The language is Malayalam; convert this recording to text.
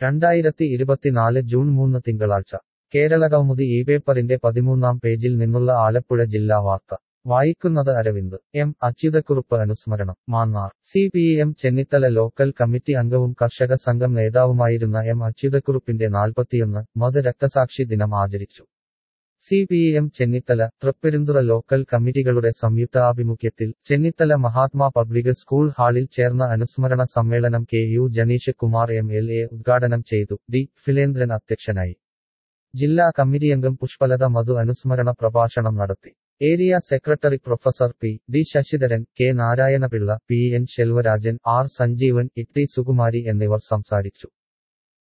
രണ്ടായിരത്തി ഇരുപത്തിനാല് ജൂൺ മൂന്ന് തിങ്കളാഴ്ച കേരളകൗമുദി ഈ പേപ്പറിന്റെ പതിമൂന്നാം പേജിൽ നിന്നുള്ള ആലപ്പുഴ ജില്ലാ വാർത്ത വായിക്കുന്നത് അരവിന്ദ് എം അച്യുതക്കുറുപ്പ് അനുസ്മരണം Mannar C P M Chennithala local committee അംഗവും കർഷക സംഘം നേതാവുമായിരുന്ന എം അച്യുതക്കുറുപ്പിന്റെ നാൽപ്പത്തിയൊന്ന് മത് രക്തസാക്ഷി ദിനം ആചരിച്ചു C P M Chennithala Thripperunthura local കമ്മിറ്റികളുടെ സംയുക്താഭിമുഖ്യത്തിൽ ചെന്നിത്തല മഹാത്മാ പബ്ലിക് സ്കൂൾ ഹാളിൽ ചേർന്ന അനുസ്മരണ സമ്മേളനം K U Janeesh Kumar M L A ഉദ്ഘാടനം ചെയ്തു ഡി ഫിലേന്ദ്രൻ അധ്യക്ഷനായി ജില്ലാ കമ്മിറ്റിയംഗം പുഷ്പലത മധു അനുസ്മരണ പ്രഭാഷണം നടത്തി area secretary professor P D Sasidharan K Narayanapillai P N Selvarajan R Sanjeevan E T Sukumari എന്നിവർ സംസാരിച്ചു